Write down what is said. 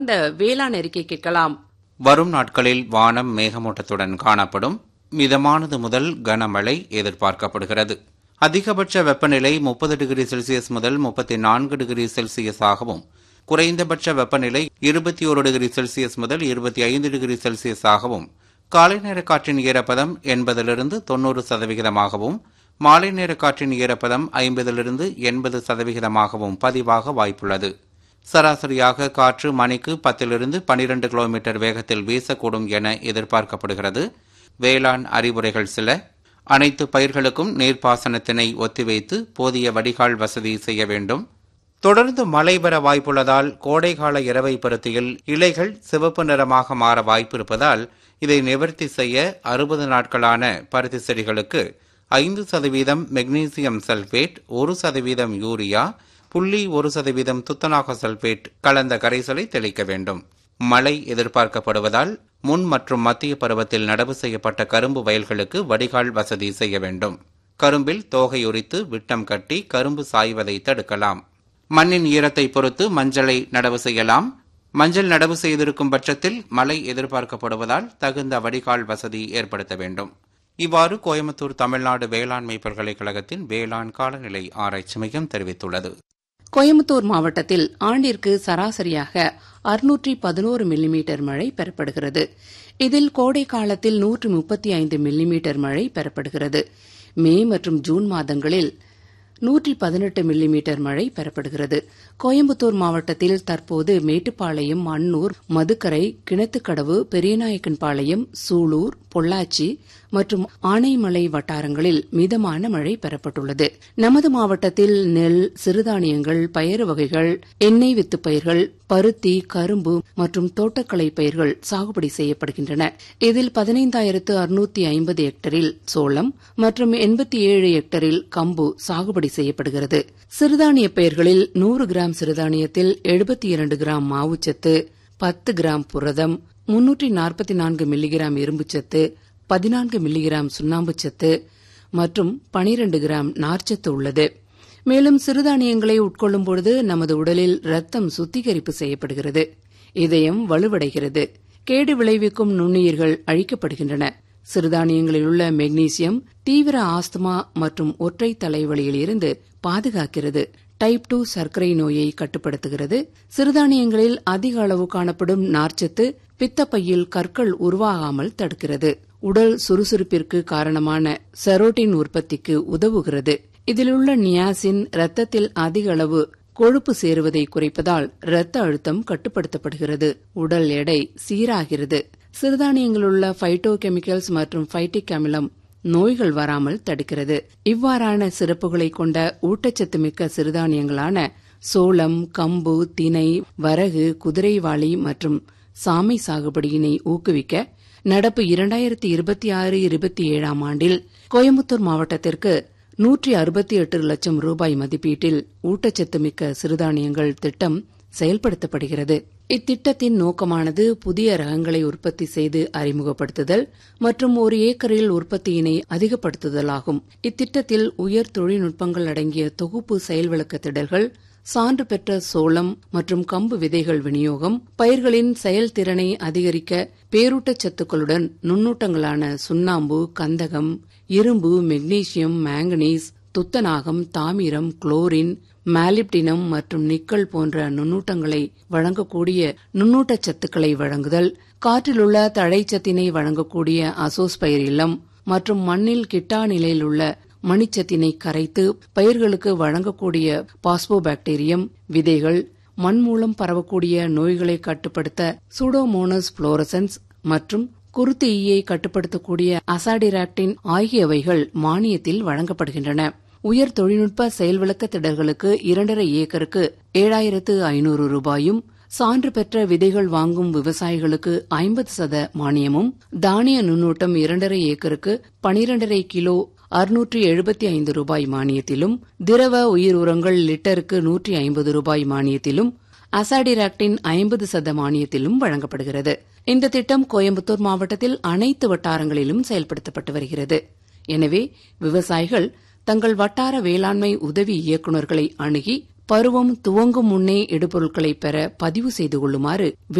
இந்த வேளாண் அறிக்கை கேட்கலாம் வரும் நாட்களில் வானம் மேகமூட்டத்துடன் காணப்படும் மிதமானது முதல் கனமழை எதிர்பார்க்கப்படுகிறது அதிகபட்ச வெப்பநிலை முப்பது டிகிரி செல்சியஸ் முதல் முப்பத்தி நான்கு டிகிரி செல்சியஸாகவும் குறைந்தபட்ச வெப்பநிலை இருபத்தி ஒரு டிகிரி செல்சியஸ் முதல் இருபத்தி ஐந்து டிகிரி செல்சியஸாகவும் காலை நேர காற்றின் ஈரப்பதம் எண்பதிலிருந்து தொன்னூறு சதவிகிதமாகவும் மாலை நேர காற்றின் ஈரப்பதம் ஐம்பதிலிருந்து எண்பது சதவிகிதமாகவும் பதிவாக வாய்ப்புள்ளது சராசரியாக காற்று மணிக்கு பத்திலிருந்து பனிரெண்டு கிலோமீட்டர் வேகத்தில் வீசக்கூடும் என எதிர்பார்க்கப்படுகிறது வேளாண் அறிவுரைகள் சில அனைத்து பயிர்களுக்கும் நீர்ப்பாசனத்தினை ஒத்திவைத்து போதிய வடிகால் வசதி செய்ய வேண்டும் தொடர்ந்து மழை பெற வாய்ப்புள்ளதால் கோடைகால இரவை பருத்தியில் இலைகள் சிவப்பு நிறமாக மாற வாய்ப்பிருப்பதால் இதை நிவர்த்தி செய்ய அறுபது நாட்களான பருத்தி செடிகளுக்கு ஐந்து சதவீதம் மெக்னீசியம் சல்பேட் ஒரு சதவீதம் யூரியா புள்ளி ஒரு சதவீதம் துத்தநாக சல்பேட் கலந்த கரைசலை தெளிக்க வேண்டும் மழை எதிர்பார்க்கப்படுவதால் முன் மற்றும் மத்திய பருவத்தில் நடவு செய்யப்பட்ட கரும்பு வயல்களுக்கு வடிகால் வசதி செய்ய வேண்டும் கரும்பில் தோகை உரித்து விட்டம் கட்டி கரும்பு சாய்வதை தடுக்கலாம் மண்ணின் ஈரத்தை பொறுத்து மஞ்சளை நடவு செய்யலாம் மஞ்சள் நடவு செய்திருக்கும் பட்சத்தில் மழை எதிர்பார்க்கப்படுவதால் தகுந்த வடிகால் வசதி ஏற்படுத்த வேண்டும் இவ்வாறு கோயம்புத்தூர் தமிழ்நாடு வேளாண்மை பல்கலைக்கழகத்தின் வேளாண் காலநிலை ஆராய்ச்சி மையம் தெரிவித்துள்ளது கோயம்புத்தூர் மாவட்டத்தில் ஆண்டிற்கு சராசரியாக அறுநூற்றி பதினோரு மில்லிமீட்டர் மழை பெறப்படுகிறது இதில் கோடை காலத்தில் நூற்று முப்பத்தி ஐந்து மில்லிமீட்டர் மழை பெறப்படுகிறது மே மற்றும் ஜூன் மாதங்களில் நூற்றி பதினெட்டு மில்லிமீட்டர் மழை பெறப்படுகிறது கோயம்புத்தூர் மாவட்டத்தில் தற்போது மேட்டுப்பாளையம் அன்னூர் மதுக்கரை கிணத்துக்கடவு பெரியநாயக்கன்பாளையம் சூலூர் பொள்ளாச்சி மற்றும் ஆனைமலை வட்டாரங்களில் மிதமான மழை பெறப்பட்டுள்ளது நமது மாவட்டத்தில் நெல் சிறுதானியங்கள் பயறு வகைகள் எண்ணெய் வித்து பயிர்கள் பருத்தி கரும்பு மற்றும் தோட்டக்கலை பயிர்கள் சாகுபடி செய்யப்படுகின்றன இதில் பதினைந்தாயிரத்து அறுநூத்தி ஐம்பது ஹெக்டரில் சோளம் மற்றும் எண்பத்தி ஏழு ஹெக்டரில் கம்பு சாகுபடி செய்யப்படுகிறது சிறுதானிய பயிர்களில் நூறு கிராம் சிறுதானியத்தில் எழுபத்தி இரண்டு கிராம் மாவுச்சத்து பத்து கிராம் புரதம் முன்னூற்றி நாற்பத்தி நான்கு மில்லிகிராம் இரும்புச்சத்து பதினான்கு மில்லிகிராம் சுண்ணாம்புச்சத்து மற்றும் பனிரண்டு கிராம் நார்ச்சத்து உள்ளது மேலும் சிறுதானியங்களை உட்கொள்ளும் பொழுது நமது உடலில் ரத்தம் சுத்திகரிப்பு செய்யப்படுகிறது இதயம் வலுவடைகிறது கேடு விளைவிக்கும் நுண்ணுயிர்கள் அழிக்கப்படுகின்றன சிறுதானியங்களில் உள்ள மெக்னீசியம் தீவிர ஆஸ்துமா மற்றும் ஒற்றை தலைவலியில் இருந்து பாதுகாக்கிறது டைப் டூ சர்க்கரை நோயை கட்டுப்படுத்துகிறது சிறுதானியங்களில் அதிக அளவு காணப்படும் நார்ச்சத்து பித்தப்பையில் கற்கள் உருவாகாமல் தடுக்கிறது உடல் சுறுசுறுப்பிற்கு காரணமான செரோட்டின் உற்பத்திக்கு உதவுகிறது இதிலுள்ள நியாசின் இரத்தத்தில் அதிக அளவு கொழுப்பு சேருவதை குறைப்பதால் இரத்த அழுத்தம் கட்டுப்படுத்தப்படுகிறது உடல் எடை சீராகிறது சிறுதானியங்களுள்ள ஃபைட்டோ கெமிக்கல்ஸ் மற்றும் ஃபைட்டிக் அமிலம் நோய்கள் வராமல் தடுக்கிறது இவ்வாறான சிறப்புகளை கொண்ட ஊட்டச்சத்து மிக்க சிறுதானியங்களான சோளம் கம்பு தினை வரகு குதிரைவாளி மற்றும் சாமை சாகுபடியினை ஊக்குவிக்க நடப்பு இரண்டாயிரத்தி இருபத்தி ஆறு இருபத்தி ஏழாம் ஆண்டில் கோயம்புத்தூர் மாவட்டத்திற்கு நூற்றி அறுபத்தி எட்டு லட்சம் ரூபாய் மதிப்பீட்டில் ஊட்டச்சத்து மிக்க சிறுதானியங்கள் திட்டம் செயல்படுத்தப்படுகிறது இத்திட்டத்தின் நோக்கமானது புதிய ரகங்களை உற்பத்தி செய்து அறிமுகப்படுத்துதல் மற்றும் ஒரு ஏக்கரில் உற்பத்தியினை அதிகப்படுத்துதலாகும் இத்திட்டத்தில் உயர் தொழில்நுட்பங்கள் அடங்கிய தொகுப்பு செயல் விளக்க திடல்கள் சான்று பெற்ற சோளம் மற்றும் கம்பு விதைகள் விநியோகம் பயிர்களின் செயல்திறனை அதிகரிக்க பேரூட்டச்சத்துக்களுடன் நுண்ணூட்டங்களான சுண்ணாம்பு கந்தகம் இரும்பு மெக்னீசியம் மாங்கனீஸ் துத்தநாகம் தாமிரம் குளோரின் மாலிப்டினம் மற்றும் நிக்கல் போன்ற நுண்ணூட்டங்களை வழங்கக்கூடிய நுண்ணூட்டச் சத்துக்களை வழங்குதல் காற்றிலுள்ள தழைச்சத்தினை வழங்கக்கூடிய அசோஸ்பயிர் இல்லம் மற்றும் மண்ணில் கிட்டா நிலையில் உள்ள மணிச்சத்தினை கரைத்து பயிர்களுக்கு வழங்கக்கூடிய பாஸ்போபாக்டீரியம் விதைகள் மண் மூலம் பரவக்கூடிய நோய்களை கட்டுப்படுத்த சூடோமோனஸ் புளோரசன்ஸ் மற்றும் குருத்து ஈயை கட்டுப்படுத்தக்கூடிய அசாடிராக்டின் ஆகியவைகள் மானியத்தில் வழங்கப்படுகின்றன உயர் தொழில்நுட்ப செயல்விளக்க திடல்களுக்கு இரண்டரை ஏக்கருக்கு ஏழாயிரத்து ஐநூறு ரூபாயும் சான்று பெற்ற விதைகள் வாங்கும் விவசாயிகளுக்கு ஐம்பது சத மானியமும் தானிய நுண்ணூட்டம் இரண்டரை ஏக்கருக்கு பனிரெண்டரை கிலோ அறுநூற்றி எழுபத்தி ஐந்து ரூபாய் மானியத்திலும் திரவ உயிர் உரங்கள் லிட்டருக்கு நூற்றி ஐம்பது ரூபாய் மானியத்திலும் அசாடிராக்டின் ஐம்பது சத மானியத்திலும் வழங்கப்படுகிறது இந்த திட்டம் கோயம்புத்தூர் மாவட்டத்தில் அனைத்து வட்டாரங்களிலும் செயல்படுத்தப்பட்டு வருகிறது எனவே விவசாயிகள் தங்கள் வட்டார வேளாண்மை உதவி இயக்குநர்களை அணுகி பருவம் துவங்கும் முன்னே இடுபொருட்களை பெற பதிவு செய்து கொள்ளுமாறு